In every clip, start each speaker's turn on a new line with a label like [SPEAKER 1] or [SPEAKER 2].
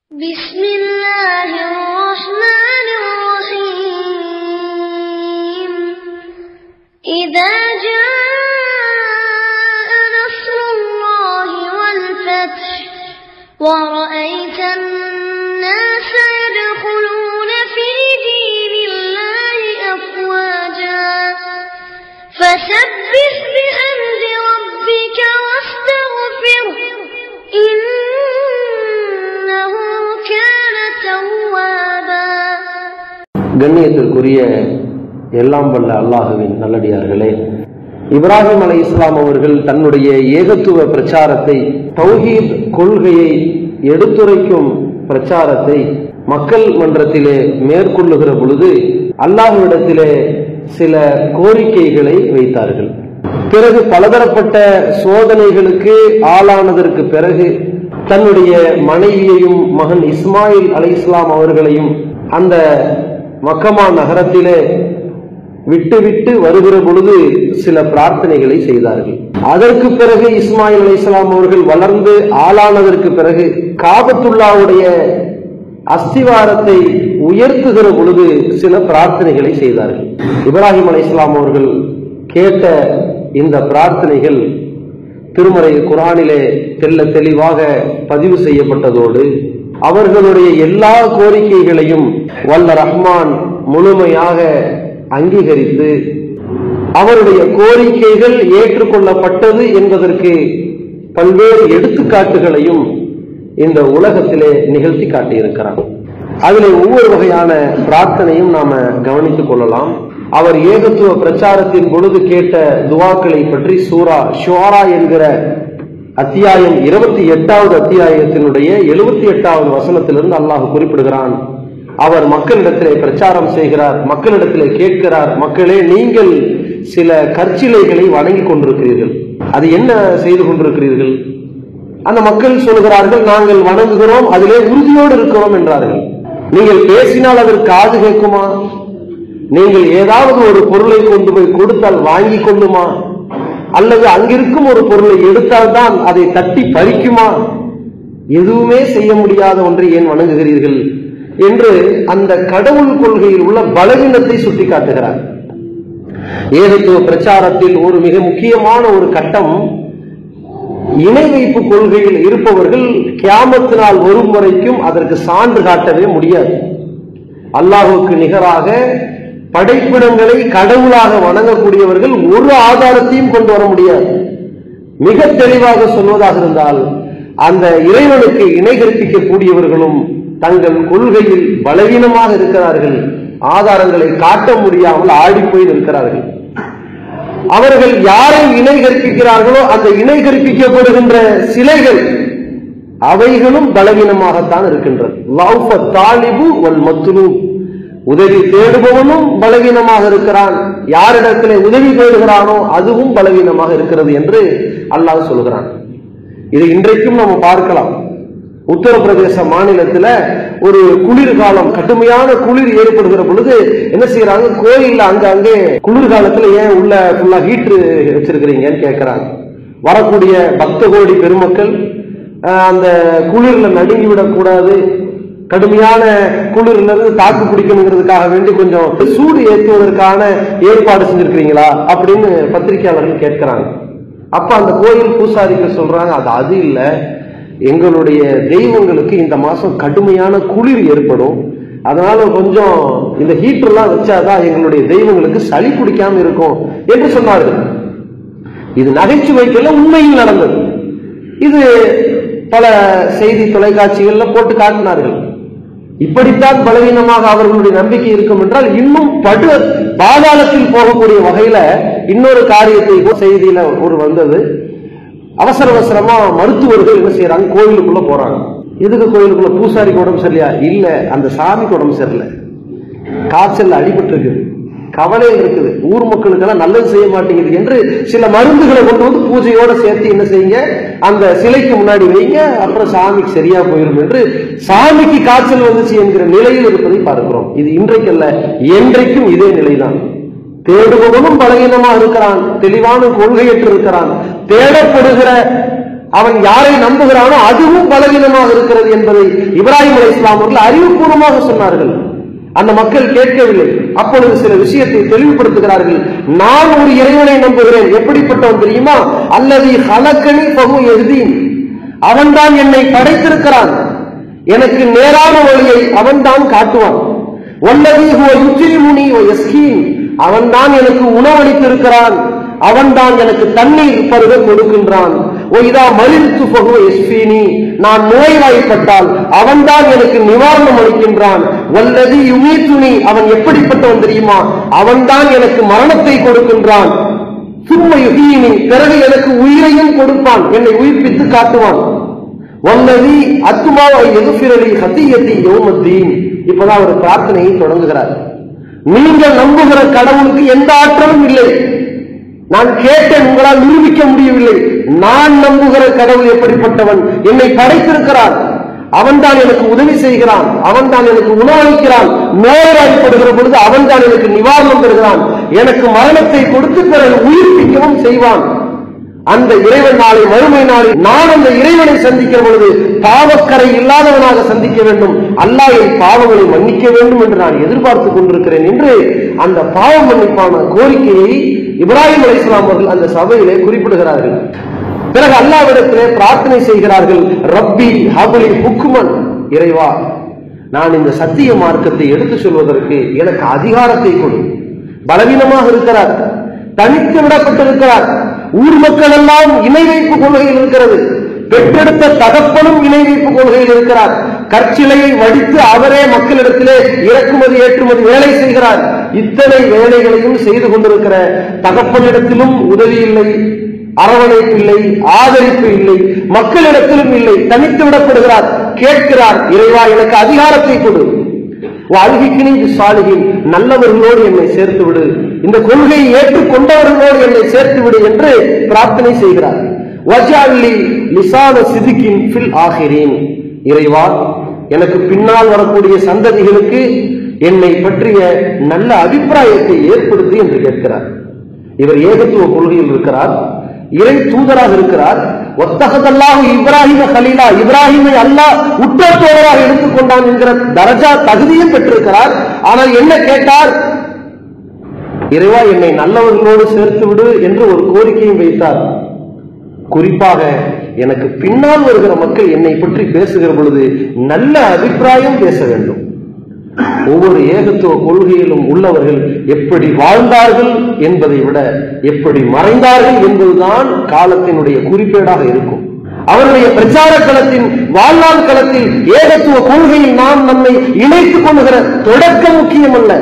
[SPEAKER 1] بسم الله الرحمن الرحيم إذا جاء نصر الله والفتح ورأيت الناس يدخلون في دين الله أفواجا فسبح بحمد ربك واستغفره إنه كان توابا
[SPEAKER 2] கண்ணியத்திற்குரிய எல்லாம் வல்ல அல்லாஹுவின் நல்லடியார்களே இப்ராஹிம் அலை இஸ்லாம் அவர்கள் தன்னுடைய ஏகத்துவ பிரச்சாரத்தை தௌஹீத் கொள்கையை எடுத்துரைக்கும் பிரச்சாரத்தை மக்கள் மன்றத்திலே மேற்கொள்ளுகிற பொழுது அல்லாஹ்விடத்திலே சில கோரிக்கைகளை வைத்தார்கள் பிறகு பலதரப்பட்ட சோதனைகளுக்கு ஆளானதற்கு பிறகு தன்னுடைய மனைவியையும் மகன் இஸ்மாயில் அலை இஸ்லாம் அவர்களையும் அந்த மக்கமா நகரத்திலே விட்டு விட்டு வருகிற பொழுது சில பிரார்த்தனைகளை செய்தார்கள் அதற்கு பிறகு இஸ்மாயில் அலை இஸ்லாம் அவர்கள் வளர்ந்து ஆளானதற்கு பிறகு காபத்துல்லாவுடைய அஸ்திவாரத்தை உயர்த்துகிற பொழுது சில பிரார்த்தனைகளை செய்தார்கள் இப்ராஹிம் அலை இஸ்லாம் அவர்கள் கேட்ட இந்த பிரார்த்தனைகள் திருமறை குரானிலே தெல்ல தெளிவாக பதிவு செய்யப்பட்டதோடு அவர்களுடைய எல்லா கோரிக்கைகளையும் வல்ல ரஹ்மான் முழுமையாக அங்கீகரித்து அவருடைய கோரிக்கைகள் ஏற்றுக்கொள்ளப்பட்டது என்பதற்கு பல்வேறு எடுத்துக்காட்டுகளையும் இந்த உலகத்திலே நிகழ்த்தி காட்டியிருக்கிறார் அதிலே ஒவ்வொரு வகையான பிரார்த்தனையும் நாம கவனித்துக் கொள்ளலாம் அவர் ஏகத்துவ பிரச்சாரத்தின் பொழுது கேட்ட துவாக்களை பற்றி சூரா ஷுவாரா என்கிற அத்தியாயம் இருபத்தி எட்டாவது அத்தியாயத்தினுடைய எழுபத்தி எட்டாவது வசனத்திலிருந்து அல்லாஹ் குறிப்பிடுகிறான் அவர் மக்களிடத்திலே பிரச்சாரம் செய்கிறார் மக்களிடத்திலே கேட்கிறார் மக்களே நீங்கள் சில கற்சிலைகளை வணங்கி கொண்டிருக்கிறீர்கள் அது என்ன செய்து கொண்டிருக்கிறீர்கள் அந்த மக்கள் சொல்கிறார்கள் நாங்கள் வணங்குகிறோம் அதிலே உறுதியோடு இருக்கிறோம் என்றார்கள் நீங்கள் பேசினால் அதற்கு காது கேட்குமா நீங்கள் ஏதாவது ஒரு பொருளை கொண்டு போய் கொடுத்தால் வாங்கி கொள்ளுமா அல்லது அங்கிருக்கும் ஒரு பொருளை எடுத்தால் தான் அதை தட்டி பறிக்குமா எதுவுமே செய்ய முடியாத ஒன்றை ஏன் வணங்குகிறீர்கள் என்று அந்த கடவுள் கொள்கையில் உள்ள பலவீனத்தை சுட்டிக்காட்டுகிறார் ஏகத்துவ பிரச்சாரத்தில் ஒரு மிக முக்கியமான ஒரு கட்டம் இணை வைப்பு கொள்கையில் இருப்பவர்கள் கியாமத்தினால் வரும் வரைக்கும் அதற்கு சான்று காட்டவே முடியாது அல்லாஹுக்கு நிகராக படைப்பிடங்களை கடவுளாக வணங்கக்கூடியவர்கள் ஒரு ஆதாரத்தையும் கொண்டு வர முடியாது மிக தெளிவாக சொல்வதாக இருந்தால் அந்த இறைவனுக்கு இணை கற்பிக்கக்கூடியவர்களும் தங்கள் கொள்கையில் பலவீனமாக இருக்கிறார்கள் ஆதாரங்களை காட்ட முடியாமல் ஆடிப்போய் இருக்கிறார்கள் அவர்கள் யாரை இணை கற்பிக்கிறார்களோ அந்த இணை கற்பிக்கப்படுகின்ற சிலைகள் அவைகளும் பலவீனமாகத்தான் இருக்கின்றது லவ்ஃப தாலிபு வல் மத்லூ உதவி தேடுபவனும் பலவீனமாக இருக்கிறான் யாரிடத்திலே உதவி தேடுகிறானோ அதுவும் பலவீனமாக இருக்கிறது என்று அல்லாஹ் சொல்கிறான் இது இன்றைக்கும் நம்ம பார்க்கலாம் உத்தரப்பிரதேச மாநிலத்துல ஒரு குளிர்காலம் கடுமையான குளிர் ஏற்படுகிற பொழுது என்ன செய்யறாங்க கோயில்ல அங்க அங்கே குளிர்காலத்துல ஏன் உள்ள ஃபுல்லா ஹீட்ரு வச்சிருக்கிறீங்கன்னு கேட்கறாங்க வரக்கூடிய பக்த கோடி பெருமக்கள் அஹ், அந்த குளிர்ல நடுங்கி விடக்கூடாது கடுமையான குளிர்ல இருந்து தாக்கு பிடிக்கணுங்கிறதுக்காக வேண்டி கொஞ்சம் சூடு ஏற்றுவதற்கான ஏற்பாடு செஞ்சிருக்கிறீங்களா அப்படின்னு பத்திரிகையாளர்கள் கேட்கிறாங்க அப்ப அந்த கோயில் பூசாரிகள் சொல்றாங்க அது அது இல்ல எங்களுடைய தெய்வங்களுக்கு இந்த மாசம் கடுமையான குளிர் ஏற்படும் அதனால கொஞ்சம் இந்த ஹீட்டர்லாம் வச்சாதான் எங்களுடைய தெய்வங்களுக்கு சளி பிடிக்காம இருக்கும் என்று சொன்னார்கள் இது நகைச்சுவைக்கெல்லாம் உண்மையில் நடந்தது இது பல செய்தி தொலைக்காட்சிகள்ல போட்டு காட்டினார்கள் இப்படித்தான் பலவீனமாக அவர்களுடைய நம்பிக்கை இருக்கும் என்றால் இன்னும் படு பாதாளத்தில் போகக்கூடிய வகையில இன்னொரு காரியத்தை இப்போ செய்தியில ஒரு வந்தது அவசர அவசரமா மருத்துவர்கள் என்ன செய்யறாங்க கோயிலுக்குள்ள போறாங்க எதுக்கு கோயிலுக்குள்ள பூசாரிக்கு உடம்பு சரியில்லையா இல்ல அந்த சாமிக்கு உடம்பு சரியில்லை காய்ச்சல் அடிபட்டு இருக்குது கவலை இருக்குது ஊர் மக்களுக்கெல்லாம் நல்லது செய்ய மாட்டேங்குது என்று சில மருந்துகளை கொண்டு வந்து பூஜையோட சேர்த்து என்ன செய்யுங்க அந்த சிலைக்கு முன்னாடி வைங்க அப்புறம் சாமிக்கு சரியா போயிடும் என்று சாமிக்கு காய்ச்சல் வந்துச்சு என்கிற நிலையில் இருப்பதை பார்க்கிறோம் இது இன்றைக்கல்ல என்றைக்கும் இதே நிலைதான் தேடுபவனும் பலகீனமா இருக்கிறான் தெளிவான கொள்கையற்று இருக்கிறான் தேடப்படுகிற அவன் யாரை நம்புகிறானோ அதுவும் பலவீனமாக இருக்கிறது என்பதை இப்ராஹிம் அலை இஸ்லாம் அவர்கள் அறிவுபூர்வமாக சொன்னார்கள் அந்த மக்கள் கேட்கவில்லை அப்பொழுது சில விஷயத்தை தெளிவுபடுத்துகிறார்கள் நான் ஒரு இறைவனை நம்புகிறேன் எப்படிப்பட்டவன் தெரியுமா அல்லது ஹலக்கணி பகு எழுதீன் அவன்தான் என்னை படைத்திருக்கிறான் எனக்கு நேரான வழியை அவன்தான் காட்டுவான் வல்லதி ஹுவ யுஜ்ரிமுனி வ யஸ்கீன் அவன்தான் எனக்கு உணவளித்திருக்கிறான் அவன்தான் எனக்கு தண்ணீர் பருக கொடுக்கின்றான் ஓ இதா மலித்து பகுவ எஸ்பீனி நான் நோய்வாய்ப்பட்டால் அவன்தான் எனக்கு நிவாரணம் அளிக்கின்றான் வல்லதி யுமீத்துனி அவன் எப்படிப்பட்டவன் தெரியுமா அவன்தான் எனக்கு மரணத்தை கொடுக்கின்றான் சும்மா யுகீனி பிறகு எனக்கு உயிரையும் கொடுப்பான் என்னை உயிர்ப்பித்து காட்டுவான் வல்லதி அத்துமாவை எதுபிரலி ஹத்தியத்தி யோமத்தீன் இப்பதான் ஒரு பிரார்த்தனையை தொடங்குகிறார் நீங்கள் நம்புகிற கடவுளுக்கு எந்த ஆற்றலும் இல்லை நான் கேட்டேன் உங்களால் நிரூபிக்க முடியவில்லை நான் நம்புகிற கடவுள் எப்படிப்பட்டவன் என்னை படைத்திருக்கிறான் அவன்தான் எனக்கு உதவி செய்கிறான் அவன்தான் எனக்கு உணவளிக்கிறான் நோய்வாய்ப்படுகிற பொழுது அவன்தான் எனக்கு நிவாரணம் தருகிறான் எனக்கு மரணத்தை கொடுத்து பிறகு உயிர்ப்பிக்கவும் செய்வான் அந்த இறைவன் நாளை மறுமை நாளில் நான் அந்த இறைவனை சந்திக்கிற பொழுது பாவக்கரை இல்லாதவனாக சந்திக்க வேண்டும் அல்லாஹ் என் பாவங்களை மன்னிக்க வேண்டும் என்று நான் எதிர்பார்த்துக் கொண்டிருக்கிறேன் என்று அந்த பாவ மன்னிப்பான கோரிக்கையை இப்ராஹிம் அலைஹிஸ்ஸலாம் அவர்கள் அந்த சபையிலே குறிப்பிடுகிறார்கள் பிறகு அல்லாவிடத்திலே பிரார்த்தனை செய்கிறார்கள் ரப்பி ஹபலி ஹுக்குமன் இறைவா நான் இந்த சத்திய மார்க்கத்தை எடுத்து சொல்வதற்கு எனக்கு அதிகாரத்தை கொடு பலவீனமாக இருக்கிறார் தனித்து விடப்பட்டிருக்கிறார் ஊர் மக்கள் எல்லாம் இணை வைப்பு கொள்கையில் இருக்கிறது பெற்றெடுத்த தகப்பனும் இணை வைப்பு கொள்கையில் இருக்கிறார் கற்சிலையை வடித்து அவரே மக்களிடத்திலே இறக்குமதி ஏற்றுமதி வேலை செய்கிறார் இத்தனை வேலைகளையும் செய்து கொண்டிருக்கிற தகப்பனிடத்திலும் உதவி இல்லை அரவணைப்பு இல்லை ஆதரிப்பு இல்லை மக்களிடத்திலும் இல்லை தனித்து விடப்படுகிறார் கேட்கிறார் இறைவா எனக்கு அதிகாரத்தை கொடு வாழ்கிக்கினி சாலிகின் நல்லவர்களோடு என்னை சேர்த்து விடு இந்த கொள்கையை ஏற்றுக்கொண்டவர்களோடு என்னை சேர்த்து விடு என்று பிரார்த்தனை செய்கிறார் வஜாலி லிசான சிதிக்கின் ஃபில் ஆகிறேன் இறைவா எனக்கு பின்னால் வரக்கூடிய சந்ததிகளுக்கு என்னை பற்றிய நல்ல அபிப்பிராயத்தை ஏற்படுத்து என்று கேட்கிறார் இவர் ஏகத்துவ கொள்கையில் இருக்கிறார் இறை தூதராக இருக்கிறார் ஒத்தகதல்லாஹு இப்ராஹிம கலீலா இப்ராஹிமை அல்லாஹ் உற்ற தோழராக எடுத்துக்கொண்டான் என்கிற தரஜா தகுதியும் பெற்றிருக்கிறார் ஆனால் என்ன கேட்டார் இறைவா என்னை நல்லவர்களோடு சேர்த்து விடு என்று ஒரு கோரிக்கையும் வைத்தார் குறிப்பாக எனக்கு பின்னால் வருகிற மக்கள் என்னை பற்றி பேசுகிற பொழுது நல்ல அபிப்பிராயம் பேச வேண்டும் ஒவ்வொரு ஏகத்துவ கொள்கையிலும் உள்ளவர்கள் எப்படி வாழ்ந்தார்கள் என்பதை விட எப்படி மறைந்தார்கள் என்பதுதான் காலத்தினுடைய குறிப்பேடாக இருக்கும் அவருடைய பிரச்சார களத்தின் வாழ்நாள் களத்தில் ஏகத்துவ கொள்கையில் நாம் நம்மை இணைத்துக் கொள்ளுகிற தொடக்கம் முக்கியம் அல்ல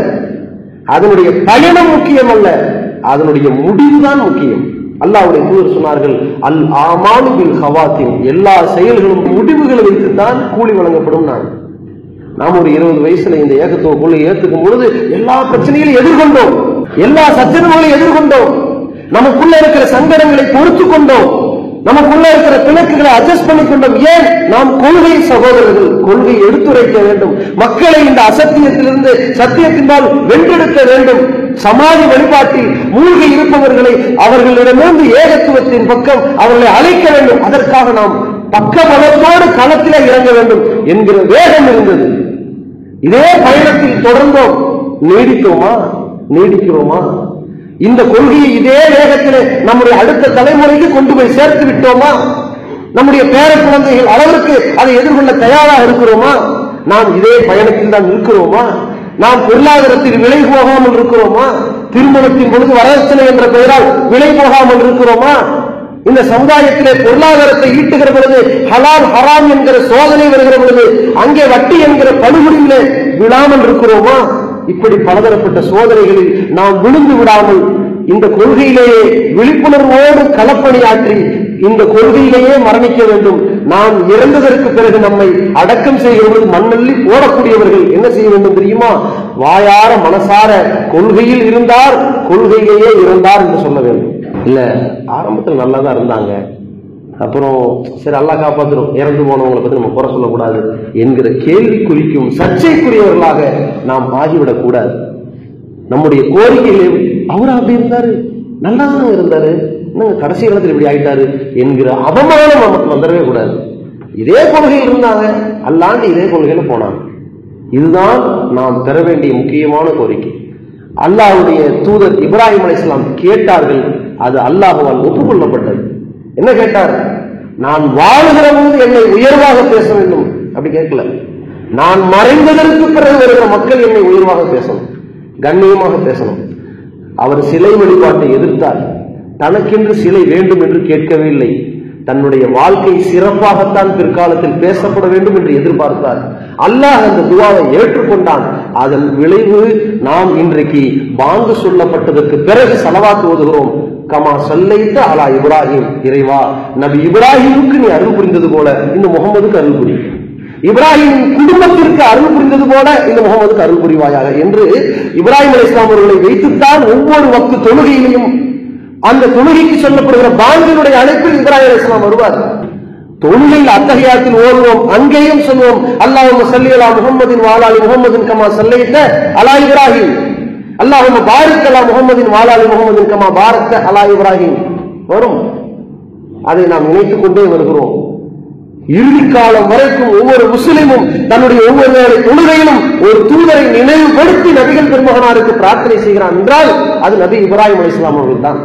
[SPEAKER 2] அதனுடைய பயணம் முக்கியம் அல்ல அதனுடைய முடிவுதான் முக்கியம் அல்லாஹ்வுடைய தூதர் சொன்னார்கள் அல் ஆமானு பில் ஹவாத்தின் எல்லா செயல்களும் முடிவுகளை வைத்துத்தான் கூலி வழங்கப்படும் நான் நாம் ஒரு இருபது வயசுல இந்த ஏகத்துவ கொள்கையை ஏத்துக்கும் பொழுது எல்லா பிரச்சனைகளையும் எதிர்கொண்டோம் எல்லா சச்சரவுகளையும் எதிர்கொண்டோம் நமக்குள்ள இருக்கிற சங்கடங்களை பொறுத்து கொண்டோம் நமக்குள்ள இருக்கிற பிணக்குகளை அட்ஜஸ்ட் பண்ணி கொண்டோம் ஏன் நாம் கொள்கை சகோதரர்கள் கொள்கை எடுத்துரைக்க வேண்டும் மக்களை இந்த அசத்தியத்திலிருந்து சத்தியத்தினால் வென்றெடுக்க வேண்டும் சமாதி வழிபாட்டில் மூழ்கி இருப்பவர்களை அவர்களிடமிருந்து ஏகத்துவத்தின் பக்கம் அவர்களை அழைக்க வேண்டும் அதற்காக நாம் பக்கபலத்தோடு களத்திலே இறங்க வேண்டும் என்கிற வேகம் இருந்தது இதே பயணத்தில் தொடர்ந்தோம் நீடித்தோமா நீடிக்கிறோமா இந்த கொள்கையை இதே வேகத்திலே நம்முடைய அடுத்த தலைமுறைக்கு கொண்டு போய் சேர்த்து விட்டோமா நம்முடைய பேர குழந்தைகள் அளவிற்கு அதை எதிர்கொள்ள தயாராக இருக்கிறோமா நாம் இதே பயணத்தில் தான் இருக்கிறோமா நாம் பொருளாதாரத்தில் விலை போகாமல் இருக்கிறோமா திருமணத்தின் பொழுது வரதட்சணை என்ற பெயரால் விலை போகாமல் இருக்கிறோமா இந்த சமுதாயத்திலே பொருளாதாரத்தை ஈட்டுகிற பொழுது ஹலால் ஹராம் என்கிற சோதனை வருகிற பொழுது அங்கே வட்டி என்கிற படுகொலியிலே விழாமல் இருக்கிறோமா இப்படி பலதரப்பட்ட சோதனைகளில் நாம் விழுந்து விடாமல் இந்த கொள்கையிலேயே விழிப்புணர்வோடு களப்பணியாற்றி இந்த கொள்கையிலேயே மரணிக்க வேண்டும் நாம் இறந்ததற்கு பிறகு நம்மை அடக்கம் செய்கிறவர்கள் மண்ணள்ளி போடக்கூடியவர்கள் என்ன செய்ய வேண்டும் தெரியுமா வாயார மனசார கொள்கையில் இருந்தார் கொள்கையிலேயே இருந்தார் என்று சொல்ல வேண்டும் இல்ல ஆரம்பத்தில் நல்லா தான் இருந்தாங்க அப்புறம் சரி அல்லாஹ் காப்பாத்திரும் இறந்து போனவங்களை பத்தி நம்ம குறை சொல்லக்கூடாது என்கிற கேள்விக்குறிக்கும் சர்ச்சைக்குரியவர்களாக நாம் ஆகிவிடக் கூடாது நம்முடைய கோரிக்கையிலே அவர் அப்படி இருந்தாரு நல்லா தானே இருந்தாரு என்னங்க கடைசி காலத்தில் இப்படி ஆயிட்டாரு என்கிற அவமானம் நமக்கு வந்துடவே கூடாது இதே கொள்கையில் இருந்தாங்க அல்லாண்டு இதே கொள்கையில போனாங்க இதுதான் நாம் பெற வேண்டிய முக்கியமான கோரிக்கை அல்லாஹ்வுடைய தூதர் இப்ராஹிம் அலைஹிஸ்ஸலாம் கேட்டார்கள் அது அல்லாஹுவால் ஒப்புக்கொள்ளப்பட்டது என்ன கேட்டார் நான் வாழுகிற போது என்னை உயர்வாக பேச வேண்டும் அப்படி கேட்கல நான் மறைந்ததற்கு பிறகு வருகிற மக்கள் என்னை உயர்வாக பேசணும் கண்ணியமாக பேசணும் அவர் சிலை வழிபாட்டை எதிர்த்தார் தனக்கென்று சிலை வேண்டும் என்று கேட்கவே இல்லை தன்னுடைய வாழ்க்கை சிறப்பாகத்தான் பிற்காலத்தில் பேசப்பட வேண்டும் என்று எதிர்பார்த்தார் அல்லாஹ் அந்த துவாவை ஏற்றுக்கொண்டான் அதன் விளைவு நாம் இன்றைக்கு பாங்கு சொல்லப்பட்டதற்கு பிறகு செலவாக்கு ஓதுகிறோம் கமா சொல்லைத்த அலா இப்ராஹிம் இறைவா நபி இப்ராஹிமுக்கு நீ அருள் புரிந்தது போல இந்த முகமதுக்கு அருள் புரி இப்ராஹிம் குடும்பத்திற்கு அருள் புரிந்தது போல இந்த முகமதுக்கு அருள் புரிவாயாக என்று இப்ராஹிம் அலி இஸ்லாம் அவர்களை வைத்துத்தான் ஒவ்வொரு வக்து தொழுகையிலையும் அந்த தொழுகைக்கு சொல்லப்படுகிற பாங்கினுடைய அழைப்பில் இப்ராஹிம் அலி இஸ்லாம் வருவார் தொழுகையில் அத்தகையாத்தில் ஓடுவோம் அங்கேயும் சொல்லுவோம் அல்லாஹ் சல்லி அலா முகமதின் வாலாலி முகமதின் கமா சல்லைத்த அலா இப்ராஹிம் அல்லாஹ் பாரிக் அலா முகமதின் வாலாலி முகமதின் கமா பாரத்த அலா இப்ராஹிம் வரும் அதை நாம் நினைத்துக் கொண்டே வருகிறோம் இறுதி காலம் வரைக்கும் ஒவ்வொரு முஸ்லிமும் தன்னுடைய ஒவ்வொரு வேளை தொழுகையிலும் ஒரு தூதரை நினைவுபடுத்தி நபிகள் பெருமகனாருக்கு பிரார்த்தனை செய்கிறான் என்றால் அது நபி இப்ராஹிம் அலி இஸ்லாம் அவர்கள் தான்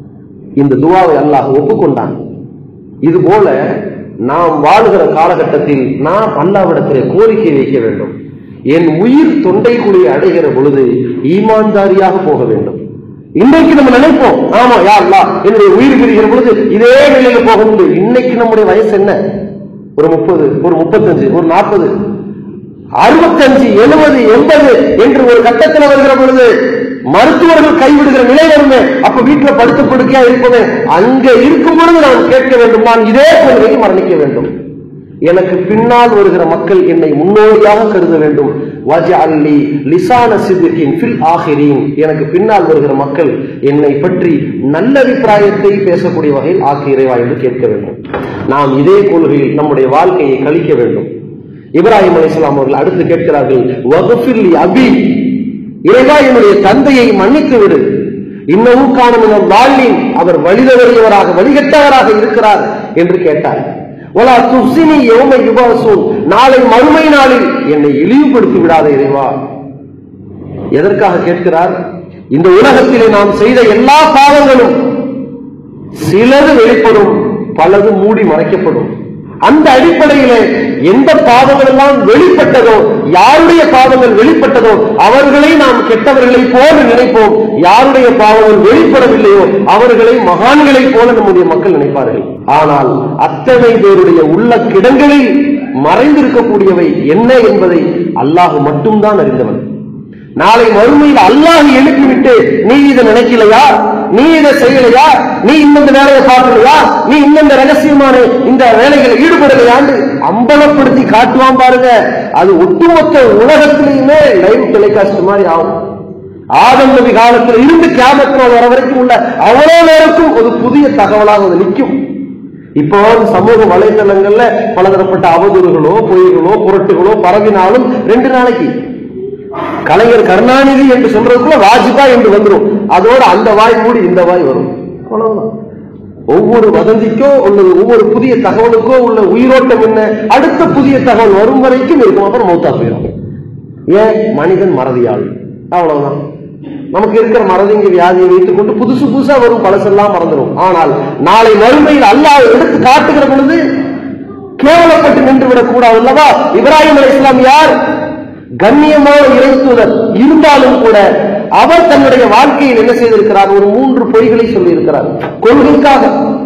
[SPEAKER 2] இந்த துவாவை அல்லாஹ் ஒப்புக்கொண்டான் இது போல நாம் வாழுகிற காலகட்டத்தில் நாம் அல்லாவிடத்திலே கோரிக்கை வைக்க வேண்டும் என் உயிர் தொண்டைக்குழியை அடைகிற பொழுது ஈமான்தாரியாக போக வேண்டும் இன்றைக்கு நம்ம நினைப்போம் ஆமா யா அல்லாஹ் என்னுடைய உயிர் பிரிகிற பொழுது இதே நிலையில போக முடியும் இன்னைக்கு நம்முடைய வயசு என்ன ஒரு முப்பது ஒரு முப்பத்தஞ்சு ஒரு நாற்பது அறுபத்தஞ்சு எழுபது எண்பது என்று ஒரு கட்டத்தில் வருகிற பொழுது மருத்துவர்கள் கைவிடுகிற நிலை வருமே அப்ப வீட்டுல படுத்து படுக்கையா இருப்பது அங்க இருக்கும் பொழுது நான் கேட்க வேண்டும் நான் இதே கொள்கையை மரணிக்க வேண்டும் எனக்கு பின்னால் வருகிற மக்கள் என்னை முன்னோடியாக கருத வேண்டும் வஜஅல்லி லிசான சித்திகின் ஃபில் ஆஹிரீன் எனக்கு பின்னால் வருகிற மக்கள் என்னை பற்றி நல்ல அபிப்பிராயத்தை பேசக்கூடிய வகையில் ஆக்கி இறைவா என்று கேட்க வேண்டும் நாம் இதே கொள்கையில் நம்முடைய வாழ்க்கையை கழிக்க வேண்டும் இப்ராஹிம் அலைஹிஸ்ஸலாம் அவர்கள் அடுத்து கேட்கிறார்கள் வகுஃபில்லி அபி இறைவா என்னுடைய தந்தையை மன்னித்து விடு இன்னமும் காணும் வாழ்வின் அவர் வழிதவறியவராக வழிகட்டவராக இருக்கிறார் என்று கேட்டார் ஒலா துசினி யௌம யுபாசூன் நாளை மறுமை நாளில் என்னை இழிவுபடுத்தி விடாத இறைவா எதற்காக கேட்கிறார் இந்த உலகத்திலே நாம் செய்த எல்லா பாவங்களும் சிலது வெளிப்படும் பலது மூடி மறைக்கப்படும் அந்த அடிப்படையிலே எந்த பாவங்கள் எல்லாம் வெளிப்பட்டதோ யாருடைய பாவங்கள் வெளிப்பட்டதோ அவர்களை நாம் கெட்டவர்களை போல நினைப்போம் யாருடைய பாவங்கள் வெளிப்படவில்லையோ அவர்களை மகான்களைப் போல நம்முடைய மக்கள் நினைப்பார்கள் ஆனால் அத்தனை பேருடைய உள்ள கிடங்களில் மறைந்திருக்கக்கூடியவை என்ன என்பதை அல்லாஹ் மட்டும்தான் அறிந்தவன் நாளை மறுமையில் அல்லாஹ் எழுப்பிவிட்டு நீ இதை நினைக்கலையா நீ இதை செய்யலையா நீ இந்த வேலையை பார்க்கலையா நீ இந்த ரகசியமான இந்த வேலைகளை ஈடுபடலையான்னு அம்பலப்படுத்தி காட்டுவான் பாருங்க அது ஒட்டுமொத்த உலகத்திலையுமே லைவ் டெலிகாஸ்ட் மாதிரி ஆகும் ஆதம் நபி காலத்தில் இருந்து கேமத்தினால் வர வரைக்கும் உள்ள அவ்வளோ நேரத்தும் ஒரு புதிய தகவலாக அது நிற்கும் இப்போ சமூக வலைதளங்கள்ல பலதரப்பட்ட அவதூறுகளோ பொய்களோ புரட்டுகளோ பரவினாலும் ரெண்டு நாளைக்கு கலைஞர் கருணாநிதி என்று சொல்றதுக்குள்ள வாஜ்பா என்று வந்துரும் அதோட அந்த வாய் மூடி இந்த வாய் வரும் அவ்வளவுதான் ஒவ்வொரு வதந்திக்கோ அல்லது ஒவ்வொரு புதிய தகவலுக்கோ உள்ள உயிரோட்டம் என்ன அடுத்த புதிய தகவல் வரும் வரைக்கும் இருக்கும் அப்புறம் மௌத்தா போயிடும் ஏன் மனிதன் மறதியாள் அவ்வளவுதான் நமக்கு இருக்கிற மறதிங்க வியாதியை வைத்துக் கொண்டு புதுசு புதுசா வரும் பழசெல்லாம் மறந்துடும் ஆனால் நாளை மறுமையில் அல்லாஹ் எடுத்து காட்டுகிற பொழுது கேவலப்பட்டு நின்று விடக் கூடாது அல்லவா இப்ராஹிம் அலை இஸ்லாம் யார் கண்ணியமான இறைத்தூதர் இருந்தாலும் கூட அவர் தன்னுடைய வாழ்க்கையில் என்ன செய்திருக்கிறார் ஒரு மூன்று பொய்களை சொல்லியிருக்கிறார் கொள்கைக்காக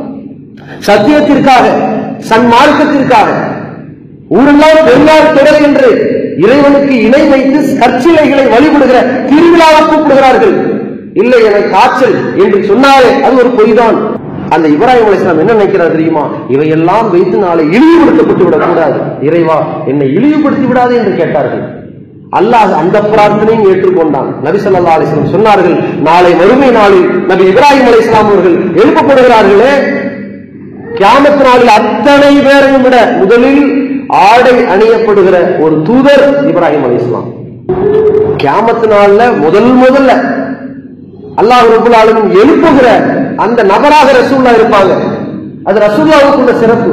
[SPEAKER 2] சத்தியத்திற்காக சன்மார்க்கத்திற்காக ஊரெல்லாம் பெரியார் தொடர் என்று இறைவனுக்கு இணை வைத்து கற்சிலைகளை வழிபடுகிற திருவிழாவை கூப்பிடுகிறார்கள் இல்லை என காய்ச்சல் என்று சொன்னாலே அது ஒரு பொய்தான் அந்த இப்ராஹிம் அலிஸ்லாம் என்ன நினைக்கிறார் தெரியுமா இவையெல்லாம் வைத்து நாளை இழிவுபடுத்தப்பட்டு விடக்கூடாது இறைவா என்னை இழிவுபடுத்தி விடாது என்று கேட்டார்கள் அல்லாஹ் அந்த பிரார்த்தனையும் ஏற்றுக்கொண்டான் நபி ஸல்லல்லாஹு அலைஹி வஸல்லம் சொன்னார்கள் நாளை மறுமை நாளில் நபி இப்ராஹிம் அலைஹிஸ்ஸலாம் அவர்கள் எழுப்பப்படுகிறார்களே கியாமத் நாளில் அத்தனை பேரையும் விட முதலில் ஆடை அணியப்படுகிற ஒரு தூதர் இப்ராஹிம் அலைஹிஸ்ஸலாம் கியாமத் நாள்ல முதல் முதல்ல அல்லாஹ் ரபுல் ஆலமின் எழுப்புகிற அந்த நபராக ரசூல்லா இருப்பாங்க அது ரசூல்லாவுக்குள்ள சிறப்பு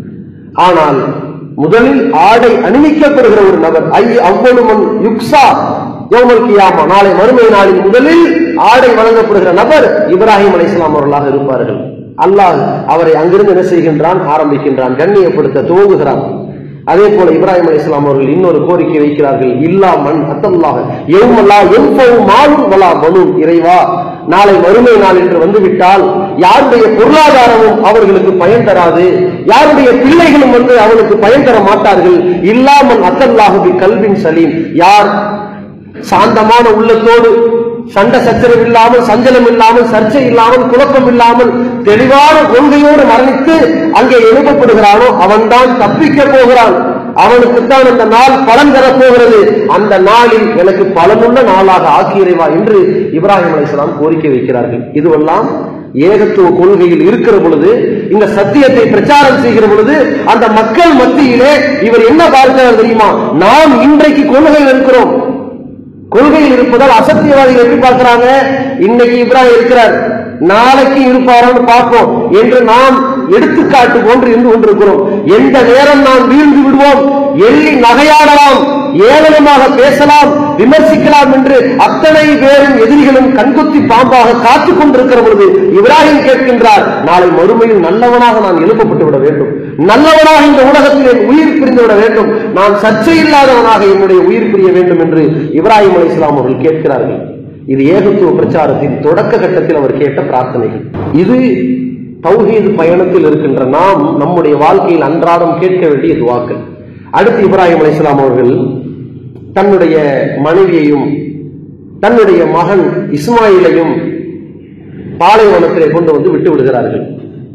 [SPEAKER 2] ஆனால் முதலில் ஆடை அணிவிக்கப்படுகிற ஒரு நபர் ஐ அவ்வளவு மண் யுக்ஸா யோமல் கியாமா நாளை மறுமை நாளில் முதலில் ஆடை வழங்கப்படுகிற நபர் இப்ராஹிம் அலைஹிஸ்ஸலாம் அவர்களாக இருப்பார்கள் அல்லாஹ் அவரை அங்கிருந்து என்ன செய்கின்றான் ஆரம்பிக்கின்றான் கண்ணியப்படுத்த துவங்குகிறான் அதே போல இப்ராஹிம் அலைஹிஸ்ஸலாம் அவர்கள் இன்னொரு கோரிக்கை வைக்கிறார்கள் இல்லா மண் அத்தல்லாக எவ்வளா எவ்வளவு மாலும் வலா பனு இறைவா நாளை மறுமை நாள் என்று வந்துவிட்டால் யாருடைய பொருளாதாரமும் அவர்களுக்கு பயன் தராது யாருடைய பிள்ளைகளும் வந்து அவனுக்கு பயன் தர மாட்டார்கள் இல்லாமல் அத்தல்லாஹுபி கல்வின் சலீம் யார் சாந்தமான உள்ளத்தோடு சண்டை சச்சரவு இல்லாமல் சஞ்சலம் இல்லாமல் சர்ச்சை இல்லாமல் குழப்பம் இல்லாமல் தெளிவான கொள்கையோடு மரணித்து அங்கே எழுப்பப்படுகிறானோ அவன்தான் தப்பிக்க போகிறான் அவனுக்குத்தான் அந்த நாள் பலன் தரப் போகிறது அந்த நாளில் எனக்கு பலனுள்ள நாளாக ஆக்கியறைவா என்று இப்ராஹிம் அலைஹிஸ்ஸலாம் கோரிக்கை வைக்கிறார்கள் இதுவெல்லாம் ஏகத்துவ கொள்கையில் இருக்கிற பொழுது இந்த சத்தியத்தை பிரச்சாரம் செய்கிற பொழுது அந்த மக்கள் மத்தியிலே இவர் என்ன பார்க்கிறார் தெரியுமா நாம் இன்றைக்கு கொள்கையில் இருக்கிறோம் கொள்கையில் இருப்பதால் அசத்தியவாதிகள் எப்படி பார்க்கிறாங்க இன்னைக்கு இப்ராஹிம் இருக்கிறார் நாளைக்கு இருப்பாரோன்னு பார்ப்போம் என்று நாம் எடுத்துக்காட்டு போன்று இருந்து கொண்டிருக்கிறோம் எந்த நேரம் நாம் வீழ்ந்து விடுவோம் எள்ளி நகையாடலாம் ஏளனமாக பேசலாம் விமர்சிக்கலாம் என்று அத்தனை பேரும் எதிரிகளும் கண்குத்தி பாம்பாக காத்துக் கொண்டிருக்கிற பொழுது இப்ராஹிம் கேட்கின்றார் நாளை மறுமையில் நல்லவனாக நான் எழுப்பப்பட்டு விட வேண்டும் நல்லவனாக இந்த உலகத்தில் என் உயிர் பிரிந்து விட வேண்டும் நான் சர்ச்சை இல்லாதவனாக என்னுடைய உயிர் பிரிய வேண்டும் என்று இப்ராஹிம் அலி இஸ்லாம் அவர்கள் கேட்கிறார்கள் இது ஏகத்துவ பிரச்சாரத்தின் தொடக்க கட்டத்தில் அவர் கேட்ட பிரார்த்தனைகள் இது தௌஹீது பயணத்தில் இருக்கின்ற நாம் நம்முடைய வாழ்க்கையில் அன்றாடம் கேட்க வேண்டிய துவாக்கள் அடுத்து இப்ராஹிம் அலி இஸ்லாம் அவர்கள் தன்னுடைய மனைவியையும் தன்னுடைய மகன் இஸ்மாயிலையும் பாலைவனத்திலே கொண்டு வந்து விட்டு விடுகிறார்கள்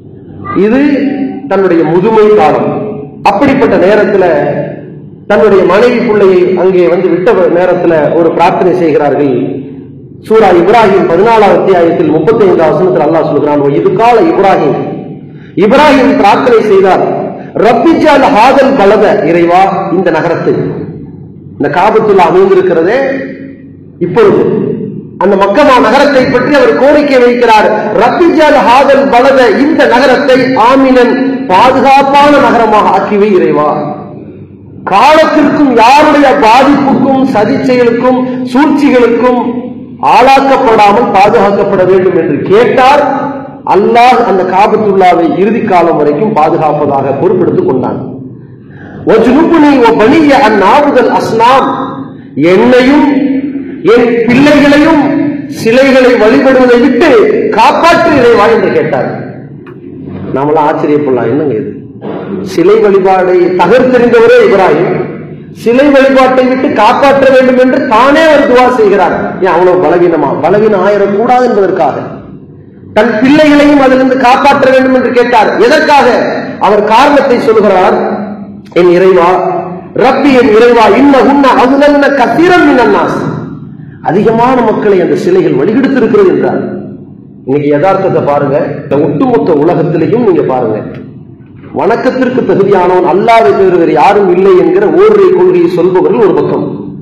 [SPEAKER 2] இது தன்னுடைய முதுமை காலம் அப்படிப்பட்ட நேரத்துல தன்னுடைய மனைவி பிள்ளையை அங்கே வந்து விட்ட நேரத்துல ஒரு பிரார்த்தனை செய்கிறார்கள் சூரா இப்ராஹிம் பதினாலாவது அத்தியாயத்தில் முப்பத்தி ஐந்தாவது வசனத்தில் அல்லாஹ் சொல்கிறான் இது கால இப்ராஹிம் இப்ராஹிம் பிரார்த்தனை செய்தார் ரப்பிஜால் ஹாதல் பலத இறைவா இந்த நகரத்தை இந்த காபத்துள்ள அமைந்திருக்கிறதே இப்பொழுது அந்த மக்கமா நகரத்தை பற்றி அவர் கோரிக்கை வைக்கிறார் ரப்பிஜால் ஹாதல் பலத இந்த நகரத்தை ஆமினன் பாதுகாப்பான நகரமாக ஆக்கிவை இறைவா காலத்திற்கும் யாருடைய பாதிப்புக்கும் சதி செயலுக்கும் சூழ்ச்சிகளுக்கும் ஆளாக்கப்படாமல் பாதுகாக்கப்பட வேண்டும் என்று கேட்டார் அல்லாஹ் அந்த காபத்துல்லாவை இறுதி காலம் வரைக்கும் பாதுகாப்பதாக பொறுப்பெடுத்துக் கொண்டான் ஒஜ்னுபுனி ஒ பனிய அந்நாவுதல் அஸ்னாம் என்னையும் என் பிள்ளைகளையும் சிலைகளை வழிபடுவதை விட்டு காப்பாற்று இறைவா என்று கேட்டார் நாமெல்லாம் ஆச்சரியப்படலாம் என்னங்க இது சிலை வழிபாடை தகர்த்தெறிந்தவரே இப்ராஹிம் சிலை வழிபாட்டை விட்டு காப்பாற்ற வேண்டும் என்று தானே ஒரு துவா செய்கிறார் ஏன் அவ்வளவு பலவீனமா பலவீனம் ஆயிடக்கூடாது என்பதற்காக தன் பிள்ளைகளையும் அதிலிருந்து காப்பாற்ற வேண்டும் என்று கேட்டார் எதற்காக அவர் காரணத்தை சொல்கிறார் என் இறைவா ரப்பி என் இறைவா இன்ன உன்ன அதுலன்ன கத்திரம் மினன்னாஸ் அதிகமான மக்களை அந்த சிலைகள் வழிகெடுத்திருக்கிறது என்றார் இன்னைக்கு யதார்த்தத்தை பாருங்க இந்த ஒட்டுமொத்த உலகத்திலையும் நீங்க பாருங்க வணக்கத்திற்கு தகுதியானவன் அல்லாவை தவிர வேறு யாரும் இல்லை என்கிற ஓரிரை கொள்கையை சொல்பவர்கள் ஒரு பக்கம்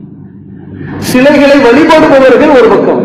[SPEAKER 2] சிலைகளை வழிபடுபவர்கள் ஒரு பக்கம்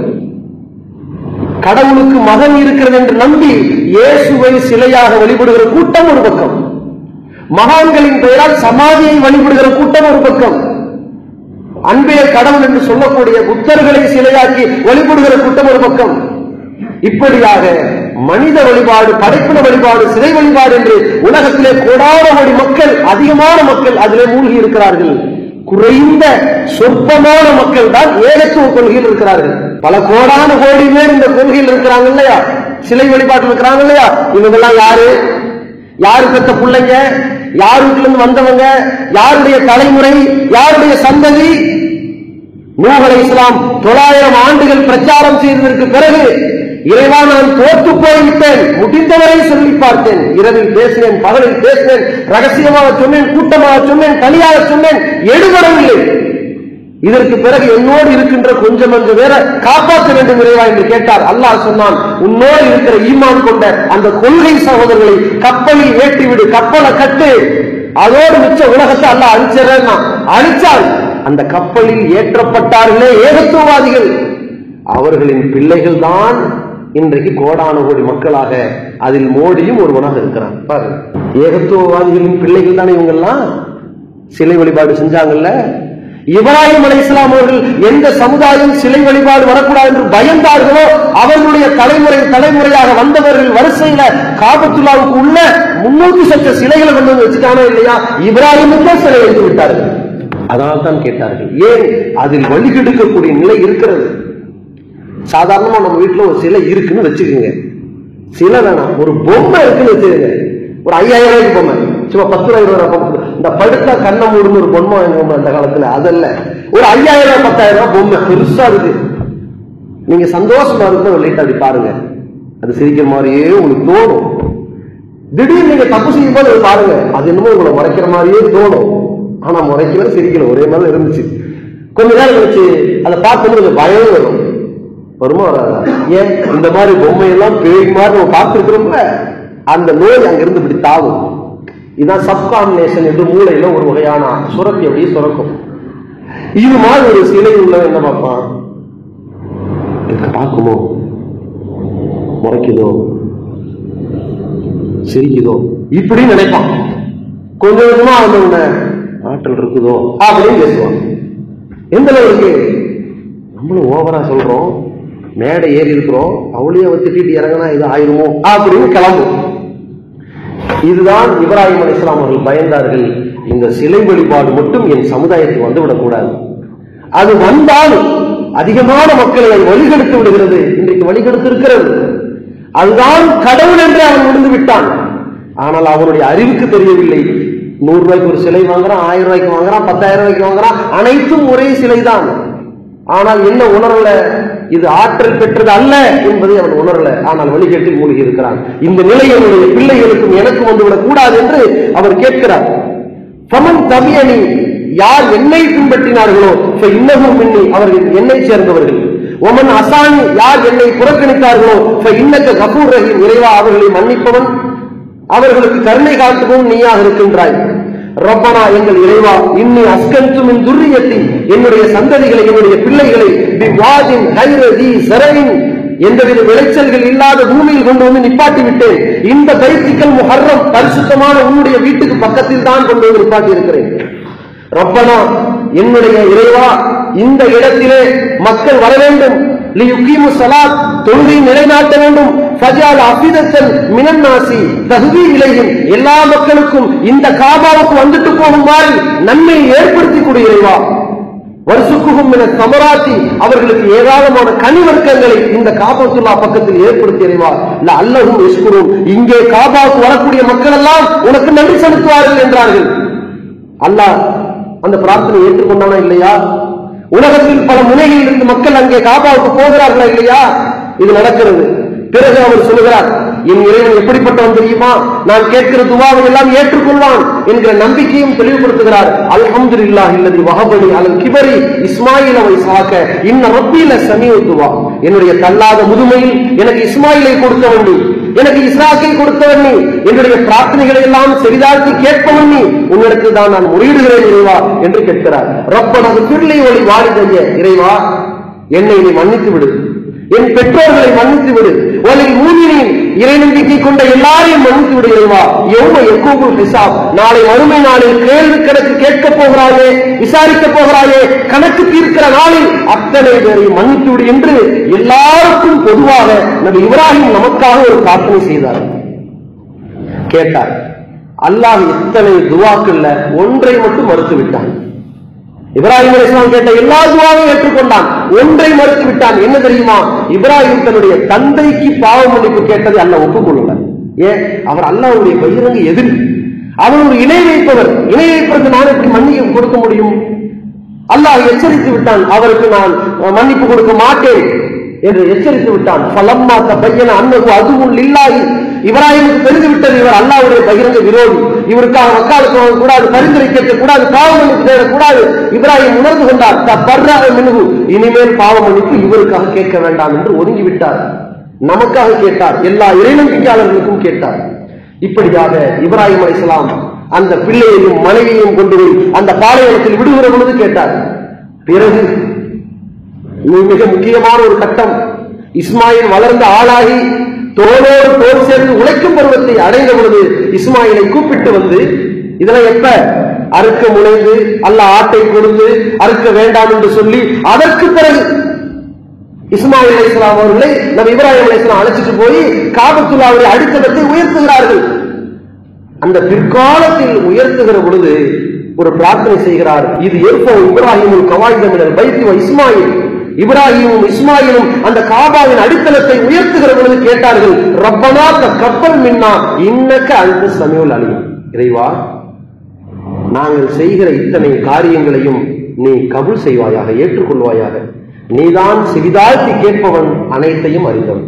[SPEAKER 2] கடவுளுக்கு மகன் இருக்கிறது என்று நம்பி இயேசுவை சிலையாக வழிபடுகிற கூட்டம் ஒரு பக்கம் மகான்களின் பெயரால் சமாதியை வழிபடுகிற கூட்டம் ஒரு பக்கம் அன்பே கடவுள் என்று சொல்லக்கூடிய புத்தர்களை சிலையாக்கி வழிபடுகிற கூட்டம் ஒரு பக்கம் இப்படியாக மனித வழிபாடு படைப்பின வழிபாடு சிலை வழிபாடு என்று உலகத்திலே கோடான கோடி மக்கள் அதிகமான மக்கள் அதிலே மூழ்கி இருக்கிறார்கள் குறைந்த சொற்பமான மக்கள் தான் ஏகத்துவ கொள்கையில் இருக்கிறார்கள் பல கோடான கோடி பேர் இந்த கொள்கையில் இருக்கிறாங்க இல்லையா சிலை வழிபாட்டில் இருக்கிறாங்க இல்லையா இவங்கெல்லாம் யாரு யாரு பெற்ற பிள்ளைங்க யார் வீட்டுல இருந்து வந்தவங்க யாருடைய தலைமுறை யாருடைய சந்ததி நூகலை இஸ்லாம் தொள்ளாயிரம் ஆண்டுகள் பிரச்சாரம் செய்ததற்கு பிறகு இறைவா நான் தோற்று போய்விட்டேன் முடிந்தவரை சொல்லி பார்த்தேன் இரவில் பேசினேன் பகலில் பேசினேன் ரகசியமாக சொன்னேன் கூட்டமாக சொன்னேன் தனியாக சொன்னேன் எடுபடவில்லை இதற்கு பிறகு என்னோடு இருக்கின்ற கொஞ்சம் கொஞ்சம் பேரை காப்பாற்ற வேண்டும் இறைவா என்று கேட்டார் அல்லாஹ் சொன்னான் உன்னோடு இருக்கிற ஈமான் கொண்ட அந்த கொள்கை சகோதரர்களை கப்பலில் ஏற்றிவிடு கப்பலை கட்டு அதோடு மிச்ச உலகத்தை அல்லாஹ் அழிச்சிடறா அழிச்சால் அந்த கப்பலில் ஏற்றப்பட்டார்களே ஏகத்துவவாதிகள் அவர்களின் பிள்ளைகள் தான் இன்றைக்கு கோடான கோடி மக்களாக அதில் மோடியும் ஒருவனாக இருக்கிறான் பாருங்க ஏகத்துவவாதிகளின் பிள்ளைகள் தானே இவங்கெல்லாம் சிலை வழிபாடு செஞ்சாங்கல்ல இப்ராஹிம் அலை இஸ்லாம் அவர்கள் எந்த சமுதாயம் சிலை வழிபாடு வரக்கூடாது என்று பயந்தார்களோ அவர்களுடைய தலைமுறை தலைமுறையாக வந்தவர்கள் வரிசையில காபத்துல்லாவுக்கு உள்ள முன்னூத்தி சட்ட சிலைகளை கொண்டு வந்து வச்சுட்டானோ இல்லையா இப்ராஹிமுக்கே சிலை வைத்து விட்டார்கள் அதனால் தான் கேட்டார்கள் ஏன் அதில் வழிகெடுக்கக்கூடிய நிலை இருக்கிறது சாதாரணமா நம்ம வீட்டுல ஒரு சிலை இருக்குன்னு வச்சுக்கோங்க சிலை வேணாம் ஒரு பொம்மை இருக்குன்னு வச்சுக்கோங்க ஒரு ஐயாயிரம் ரூபாய்க்கு பொம்மை சும்மா பத்து ரூபாய் ரூபாய் பொம்மை இந்த படுத்தா கண்ணை மூடுன்னு ஒரு பொம்மை வாங்குவோம் அந்த காலத்துல அதல்ல ஒரு ஐயாயிரம் ரூபாய் பத்தாயிரம் ரூபாய் பொம்மை பெருசா இருக்கு நீங்க சந்தோஷமா இருக்கு ஒரு லைட் அப்படி பாருங்க அது சிரிக்கிற மாதிரியே உங்களுக்கு தோணும் திடீர்னு நீங்க தப்பு செய்யும் போது அதை பாருங்க அது என்னமோ உங்களை முறைக்கிற மாதிரியே தோணும் ஆனா முறைக்கல சிரிக்கல ஒரே மாதிரி இருந்துச்சு கொஞ்ச நேரம் கழிச்சு அதை பார்க்கும்போது கொஞ்சம் பயம் வரும் வருமா வராதா ஏன் இந்த மாதிரி பொம்மையெல்லாம் பேய் மாதிரி நம்ம பார்த்துருக்கிறோம்ல அந்த நோய் அங்கிருந்து இப்படி தாவும் இதான் சப்காமினேஷன் என்று மூளையில ஒரு வகையான சுரப்பி அப்படியே சுரக்கும் இது மாதிரி ஒரு சிலை உள்ளவன் என்ன பார்ப்பான் இதுக்கு பார்க்குமோ முறைக்குதோ சிரிக்குதோ இப்படி நினைப்பான் கொஞ்சம் கொஞ்சமா அவனோட ஆற்றல் இருக்குதோ அப்படின்னு பேசுவான் எந்த அளவுக்கு நம்மளும் ஓவரா சொல்றோம் மேடை ஏறி இருக்கிறோம் அவளையே அவ திட்டிட்டு இறங்கினா இது ஆயிருமோ அப்படின்னு கிளம்பும் இதுதான் இப்ராஹிம் அலிஸ்லாம் அவர்கள் பயந்தார்கள் இந்த சிலை வழிபாடு மட்டும் என் சமுதாயத்துக்கு வந்துவிடக் கூடாது அது வந்தாலும் அதிகமான மக்களை அது வழிகெடுத்து விடுகிறது இன்றைக்கு வழிகெடுத்து இருக்கிறது அதுதான் கடவுள் என்று அவன் முடிந்து விட்டான் ஆனால் அவனுடைய அறிவுக்கு தெரியவில்லை நூறு ரூபாய்க்கு ஒரு சிலை வாங்குறான் ஆயிரம் ரூபாய்க்கு வாங்குறான் பத்தாயிரம் ரூபாய்க்கு வாங்குறான் அனைத்தும் ஒரே சிலைதான் ஆனால் என்ன உணரல இது ஆற்றல் பெற்றது அல்ல என்பதை அவன் உணரல ஆனால் வழிகேட்டில் மூழ்கி இருக்கிறான் இந்த நிலை என்னுடைய பிள்ளைகளுக்கும் எனக்கும் வந்துவிடக் கூடாது என்று அவர் கேட்கிறார் பமன் தபியணி யார் என்னை பின்பற்றினார்களோ இப்ப இன்னமும் மின்னி அவர்கள் என்னை சேர்ந்தவர்கள் ஒமன் அசானி யார் என்னை புறக்கணித்தார்களோ இப்ப இன்னக்க கபூர் ரஹீம் இறைவா அவர்களை மன்னிப்பவன் அவர்களுக்கு கருணை காட்டுவோம் நீயாக இருக்கின்றாய் ரப்பனா எங்கள் இறைவா இன்னி அஸ்கந்து மின் துர்ரியத்தி என்னுடைய சந்ததிகளை என்னுடைய பிள்ளைகளை பிவாதின் கைரதி சரவின் எந்தவித விளைச்சல்கள் இல்லாத பூமியில் கொண்டு வந்து நிப்பாட்டி விட்டேன் இந்த பைத்திக்கல் முஹர்ரம் பரிசுத்தமான உன்னுடைய வீட்டுக்கு பக்கத்தில் தான் கொண்டு வந்து நிப்பாட்டி இருக்கிறேன் ரப்பனா என்னுடைய இறைவா இந்த இடத்திலே மக்கள் வர வேண்டும் லியுகீமு ஸலாத் தொழுகை நிலைநாட்ட வேண்டும் ஃபஜால் அஃபிதத்தல் மினன் நாசி தகுதி இலையும் எல்லா மக்களுக்கும் இந்த காபாவுக்கு வந்துட்டு போகுமாறு நன்மையை ஏற்படுத்தி கொடு இறைவா வருசுக்குகும் என சமராத்தி அவர்களுக்கு ஏராளமான கனிவர்க்கங்களை இந்த காபத்துல்லா பக்கத்தில் ஏற்படுத்தி இறைவா இல்ல அல்லவும் எஸ்குரும் இங்கே காபாவுக்கு வரக்கூடிய மக்கள் எல்லாம் உனக்கு நன்றி செலுத்துவார்கள் என்றார்கள் அல்லாஹ் அந்த பிரார்த்தனை ஏற்றுக்கொண்டானா இல்லையா உலகத்தில் பல முனைகளில் இருந்து மக்கள் அங்கே காபாவுக்கு போகிறார்களா இல்லையா இது நடக்கிறது பிறகு அவர் சொல்லுகிறார் என் இறைவன் எப்படிப்பட்டவன் தெரியுமா நான் கேட்கிற துவாவை எல்லாம் ஏற்றுக்கொள்வான் என்கிற நம்பிக்கையும் தெளிவுபடுத்துகிறார் அல்ஹம்துலில்லாஹ் இல்லதி வஹபனி அலல் கிபரி இஸ்மாயில் அவை சாக்க இன்ன ரப்பில சமீஉ துவா என்னுடைய தள்ளாத முதுமையில் எனக்கு இஸ்மாயிலை கொடுத்தவன் நீ எனக்கு இஸ்ராக்கை கொடுத்தவன் நீ என்னுடைய பிரார்த்தனைகளை எல்லாம் செவிதாழ்த்தி கேட்பவன் நீ உன்னிடத்தில் தான் நான் முறையிடுகிறேன் இறைவா என்று கேட்கிறார் ரப்பனது பிள்ளை ஒளி வாரிதைய இறைவா என்னை நீ மன்னித்து விடு என் பெற்றோர்களை மன்னித்து விடு உலகில் மூமினின் இறை நம்பிக்கை கொண்ட எல்லாரையும் மன்னித்து விடு இறைவா எவ்வளவு எக்கோபுல் ஹிசாப் நாளை மறுமை நாளில் கேள்வி கணக்கு கேட்க போகிறாயே விசாரிக்க போகிறாயே கணக்கு தீர்க்கிற நாளில் அத்தனை பேரையும் மன்னித்து விடு என்று எல்லாருக்கும் பொதுவாக நபி இப்ராஹிம் நமக்காக ஒரு பிரார்த்தனை செய்தார் கேட்டார் அல்லாஹ் இத்தனை துவாக்கள்ல ஒன்றை மட்டும் மறுத்து விட்டான் இப்ராஹிம் அலிஸ்லாம் கேட்ட எல்லா துவாவையும் ஏற்றுக்கொண்டான் ஒன்றை மறுத்து விட்டான் என்ன தெரியுமா இப்ராஹிம் தன்னுடைய தந்தைக்கு பாவ மன்னிப்பு கேட்டதை அல்ல ஒப்புக்கொள்ளல ஏன் அவர் அல்லாஹ்வுடைய பகிரங்க எதிரி அவர் ஒரு இணை வைப்பவர் இணை வைப்பதற்கு நான் எப்படி மன்னிப்பு கொடுக்க முடியும் அல்லாஹ் எச்சரித்து விட்டான் அவருக்கு நான் அஹ், மன்னிப்பு கொடுக்க மாட்டேன் என்று எச்சரித்து விட்டான் ஃபலம்மா தபையன அன்னகு அதுவும் இல்லாஹி இப்ராஹிமுக்கு தெரிந்து விட்டது இவர் அல்லாஹ்வுடைய பகிரங்க விரோதி இவருக்காக வக்காலத்து வாங்க கூடாது பரிந்துரை கேட்க கூடாது பாவ மன்னிப்பு தேடக்கூடாது இப்ராஹிம் உணர்ந்து கொண்டார் தப்பர்றாக மினுகு இனிமேல் பாவ மன்னிப்பு இவருக்காக கேட்க வேண்டாம் என்று ஒதுங்கி விட்டார் நமக்காக கேட்டார் எல்லா இறைநம்பிக்கையாளர்களுக்கும் கேட்டார் இப்படியாக இப்ராஹிம் அலைஹிஸ்ஸலாம் அந்த பிள்ளையையும் மனைவியையும் கொண்டு போய் அந்த பாலைவனத்தில் விடுகிற பொழுது கேட்டார் பிறகு இது மிக முக்கியமான ஒரு கட்டம் இஸ்மாயில் வளர்ந்த ஆளாகி தோளோடு தோல் சேர்ந்து உழைக்கும் பருவத்தை அடைந்த பொழுது இஸ்மாயிலை கூப்பிட்டு வந்து இதெல்லாம் எப்ப அறுக்க முனைந்து அல்ல ஆட்டை கொடுத்து அறுக்க வேண்டாம் என்று சொல்லி அதற்கு பிறகு இஸ்மாயில் அலி இஸ்லாம் அவர்களை நம்ம இப்ராஹிம் அலி இஸ்லாம் அழைச்சிட்டு போய் காபத்துல்லாவுடைய அடித்தளத்தை உயர்த்துகிறார்கள் அந்த பிற்காலத்தில் உயர்த்துகிற பொழுது ஒரு பிரார்த்தனை செய்கிறார் இது ஏற்போ இப்ராஹிமும் கவாயுதமினர் பைத்தி இஸ்மாயில் இப்ராஹிமும் இஸ்மாயிலும் அந்த காபாவின் அடித்தளத்தை உயர்த்துகிற பொழுது கேட்டார்கள் ரப்பனா கப்பல் மின்னா இன்னக்க அந்த சமயம் அழியும் இறைவா நாங்கள் செய்கிற இத்தனை காரியங்களையும் நீ கபுல் செய்வாயாக ஏற்றுக்கொள்வாயாக நீதான் சிறிதாழ்த்தி கேட்பவன் அனைத்தையும் அறிந்தவன்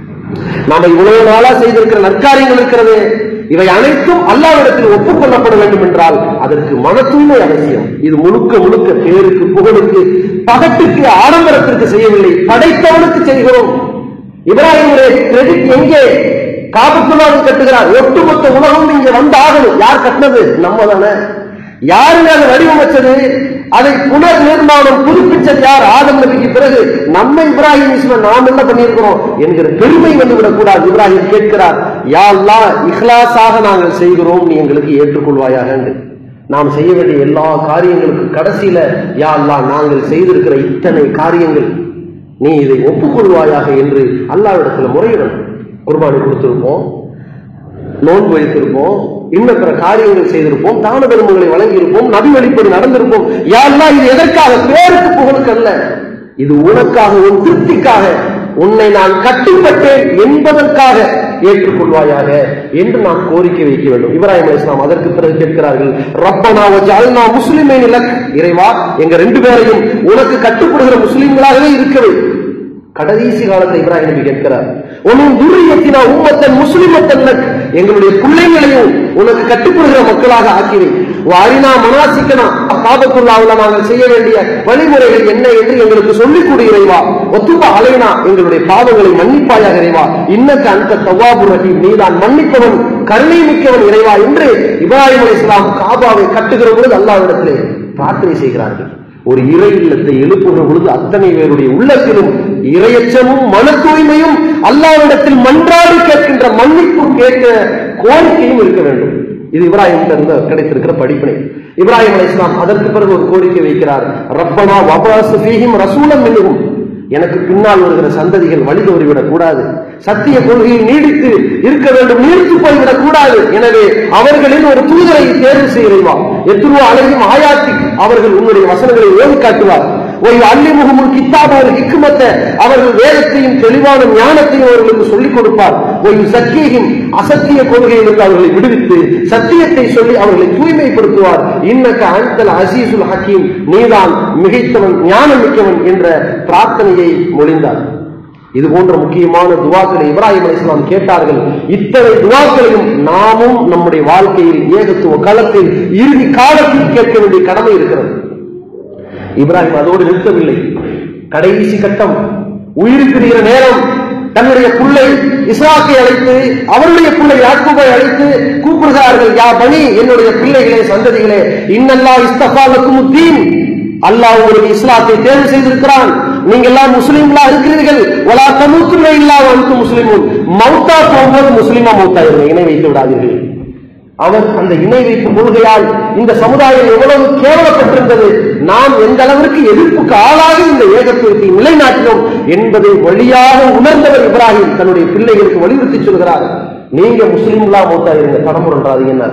[SPEAKER 2] நாம இவ்வளவு நாளா செய்திருக்கிற நற்காரியங்கள் இருக்கிறது இவை அனைத்தும் அல்லாவிடத்தில் ஒப்புக்கொள்ளப்பட வேண்டும் என்றால் அதற்கு மன தூய்மை அவசியம் இது முழுக்க முழுக்க பேருக்கு புகழுக்கு பகட்டுக்கு ஆடம்பரத்திற்கு செய்யவில்லை படைத்தவனுக்கு செய்கிறோம் இப்ராஹிமுடைய கிரெடிட் எங்கே காபத்துள்ளாவை கட்டுகிறார் ஒட்டுமொத்த உலகம் இங்க வந்தாகணும் யார் கட்டினது நம்ம தானே யாருங்க அதை வடிவமைச்சது அதை புனர் நிர்மாணம் புதுப்பிச்சது யார் ஆதம் நபிக்கு பிறகு நம்ம இப்ராஹிம் இஸ்மான் நாம் என்ன பண்ணியிருக்கிறோம் என்கிற பெருமை வந்துவிடக் கூடாது இப்ராஹிம் கேட்கிறார் யா அல்லாஹ் இஹ்லாஸாக நாங்கள் செய்கிறோம் நீ எங்களுக்கு ஏற்றுக்கொள்வாயாக என்று நாம் செய்ய வேண்டிய எல்லா காரியங்களுக்கு கடைசியில யா அல்லாஹ் நாங்கள் செய்திருக்கிற இத்தனை காரியங்கள் நீ இதை ஒப்புக்கொள்வாயாக என்று அல்லாவிடத்துல முறையிடணும் குர்பானி கொடுத்திருப்போம் நோன்பு வைத்திருப்போம் இன்ன பிற காரியங்கள் செய்திருப்போம் தான தர்மங்களை வழங்கியிருப்போம் நபி வழிப்படி நடந்திருப்போம் யாரெல்லாம் இது எதற்காக பேருக்கு புகழுக்கு அல்ல இது உனக்காகவும் திருப்திக்காக உன்னை நான் கட்டுப்பட்டேன் என்பதற்காக ஏற்றுக்கொள்வாயாக என்று நாம் கோரிக்கை வைக்க வேண்டும் இப்ராஹிம் அலைஹிஸ் ஸலாம் அதற்கு பிறகு கேட்கிறார்கள் ரப்பனா வஜஅல்னா முஸ்லிமீன் லக் இறைவா எங்க ரெண்டு பேரையும் உனக்கு கட்டுப்படுகிற முஸ்லிம்களாகவே இருக்கவே கடைசி காலத்தை இப்ராஹிம் நபி கேட்கிறார் உன் துரியத்தினா உம்மத்தன் முஸ்லிமத்தன் லக் எங்களுடைய பிள்ளைகளையும் உனக்கு கட்டுப்படுகிற மக்களாக ஆக்கிவை அரினா மனாசிக்கனா காபத்துள்ளாவுல நாங்கள் செய்ய வேண்டிய வழிமுறைகள் என்ன என்று எங்களுக்கு சொல்லிக் கொடு இறைவா ஒத்துப்பா அலைனா எங்களுடைய பாவங்களை மன்னிப்பாயாக இறைவா இன்னக்கு அந்த தவாபு ரஹீம் நீதான் மன்னிப்பவன் கருணை மிக்கவன் இறைவா என்று இப்ராஹிம் அலி இஸ்லாம் காபாவை கட்டுகிற பொழுது அல்லாவிடத்திலே பிரார்த்தனை செய்கிறார்கள் ஒரு இறை இல்லத்தை எழுப்புகிற பொழுது அத்தனை பேருடைய உள்ளத்திலும் இரையச்சமும் மன தூய்மையும் அல்லாவிடத்தில் மன்றாடி கேட்கின்ற மன்னிப்பு கேட்க கோரிக்கையும் இருக்க வேண்டும் இது இப்ராஹிம் இருந்து கிடைத்திருக்கிற படிப்பினை இப்ராஹிம் அலை இஸ்லாம் அதற்கு பிறகு ஒரு கோரிக்கை வைக்கிறார் ரப்பனா வபாசு ஃபீஹிம் ரசூலம் மின்னும் எனக்கு பின்னால் வருகிற சந்ததிகள் வழி தவறிவிடக் கூடாது சத்திய கொள்கையில் நீடித்து இருக்க வேண்டும் நீடித்து போய்விடக் கூடாது எனவே அவர்களில் ஒரு தூதரை தேர்வு செய்கிறீவா எத்துருவா அழகும் ஆயாத்தி அவர்கள் உன்னுடைய வசனங்களை ஓடி காட்டுவார் ஒரு அல்லி முகமுல் கித்தாப் ஒரு ஹிக்குமத்தை அவர்கள் வேதத்தையும் தெளிவான ஞானத்தையும் அவர்களுக்கு சொல்லிக் கொடுப்பார் ஒரு சத்தியையும் அசத்திய கொள்கையிலிருந்து அவர்களை விடுவித்து சத்தியத்தை சொல்லி அவர்களை தூய்மைப்படுத்துவார் இன்னக்க அன்தல் அசீசுல் ஹக்கீம் நீதான் மிகைத்தவன் ஞானம் மிக்கவன் என்ற பிரார்த்தனையை மொழிந்தார் இது போன்ற முக்கியமான துவாக்களை இப்ராஹிம் அலிஸ்லாம் கேட்டார்கள் இத்தனை துவாக்களையும் நாமும் நம்முடைய வாழ்க்கையில் ஏகத்துவ களத்தில் இறுதி காலத்தில் கேட்க வேண்டிய கடமை இருக்கிறது இப்ராஹிம் அதோடு நிறுத்தவில்லை கடைசி கட்டம் உயிர் பிரிகிற நேரம் தன்னுடைய பிள்ளை இஸ்ராக்கை அழைத்து அவருடைய பிள்ளை யாக்கூபை அழைத்து கூப்பிடுகிறார்கள் யா பனி என்னுடைய பிள்ளைகளே சந்ததிகளே இன்னல்லா இஸ்தபாலுக்கும் தீன் அல்லாஹ் உங்களுக்கு இஸ்லாத்தை தேர்வு செய்திருக்கிறான் நீங்க எல்லாம் முஸ்லீம்களா இருக்கிறீர்கள் ஒலா தமுத்துள்ள இல்லாம அனுக்கு முஸ்லிமும் மௌத்தா போகும்போது முஸ்லிமா மௌத்தா இருங்க இணை வைத்து விடாதீர்கள் அவர் அந்த இணை வைப்பு கொள்கையால் இந்த சமுதாயம் எவ்வளவு கேவலப்பட்டிருந்தது நாம் எந்த அளவிற்கு எதிர்ப்புக்கு ஆளாகி இந்த ஏகத்துவத்தை நிலைநாட்டினோம் என்பதை வழியாக உணர்ந்தவர் இப்ராஹிம் தன்னுடைய பிள்ளைகளுக்கு வலியுறுத்தி சொல்கிறார் நீங்க முஸ்லீம்களா மௌத்தா இருங்க தடமுறன்றாதீங்கன்னா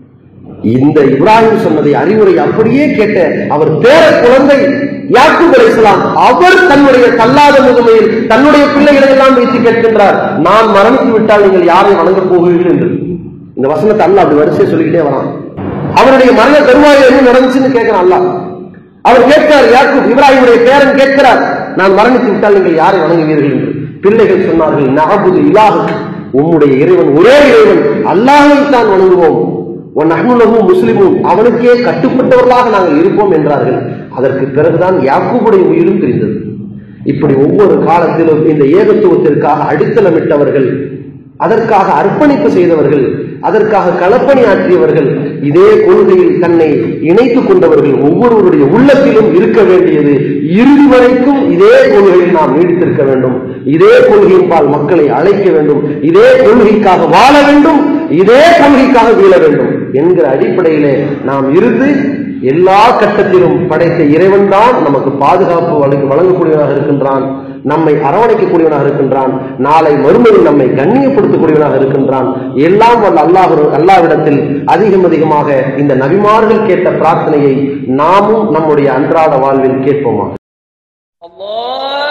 [SPEAKER 2] இந்த இப்ராஹிம் சொன்னதை அறிவுரை அப்படியே கேட்ட அவர் பேர குழந்தை யாக்கூப் அலைஹிஸ்ஸலாம் அவர் தன்னுடைய தள்ளாத முதுமையில் தன்னுடைய பிள்ளைகளை எல்லாம் வைத்து கேட்கின்றார் நான் மரணித்து விட்டால் நீங்கள் யாரை வணங்கப் போகிறீர்கள் என்று இந்த வசனத்தை அல்லாஹ் அப்படி வரிசையை சொல்லிக்கிட்டே வரான் அவருடைய மரண தருவாயில் என்ன நடந்துச்சுன்னு கேட்கிறான் அல்லாஹ் அவர் கேட்கிறார் யாக்கூப் இப்ராஹிமுடைய பேரன் கேட்கிறார் நான் மரணித்து விட்டால் நீங்கள் யாரை வணங்குவீர்கள் என்று பிள்ளைகள் சொன்னார்கள் நகபுது இலாஹு உம்முடைய இறைவன் ஒரே இறைவன் அல்லாஹை தான் வணங்குவோம் உன் அஹ்னுலகும் முஸ்லிமும் அவனுக்கே கட்டுப்பட்டவர்களாக நாங்கள் இருப்போம் என்றார்கள் அதற்கு பிறகுதான் யாக்கூபுடைய உயிரும் பிரிந்தது இப்படி ஒவ்வொரு காலத்திலும் இந்த ஏகத்துவத்திற்காக அடித்தளமிட்டவர்கள் அதற்காக அர்ப்பணிப்பு செய்தவர்கள் அதற்காக களப்பணி ஆற்றியவர்கள் இதே கொள்கையில் தன்னை இணைத்துக் கொண்டவர்கள் ஒவ்வொருவருடைய உள்ளத்திலும் இருக்க வேண்டியது இறுதி வரைக்கும் இதே கொள்கையில் நாம் நீடித்திருக்க வேண்டும் இதே கொள்கையின்பால் மக்களை அழைக்க வேண்டும் இதே கொள்கைக்காக வாழ வேண்டும் இதே கொள்கைக்காக வீழ வேண்டும் என்கிற அடிப்படையிலே நாம் இருந்து எல்லா கட்டத்திலும் படைத்த இறைவன் தான் நமக்கு பாதுகாப்பு வழங்க- வழங்கக்கூடியவனாக இருக்கின்றான் நம்மை அரவணைக்கக்கூடியவனாக இருக்கின்றான் நாளை மறுமையில் நம்மை கண்ணியப்படுத்தக்கூடியவனாக இருக்கின்றான் எல்லாம் வல்ல அல்லாஹ் அல்லாவிடத்தில் அதிகம் அதிகமாக இந்த நபிமார்கள் கேட்ட பிரார்த்தனையை நாமும் நம்முடைய அன்றாட வாழ்வில் கேட்போமா
[SPEAKER 3] الله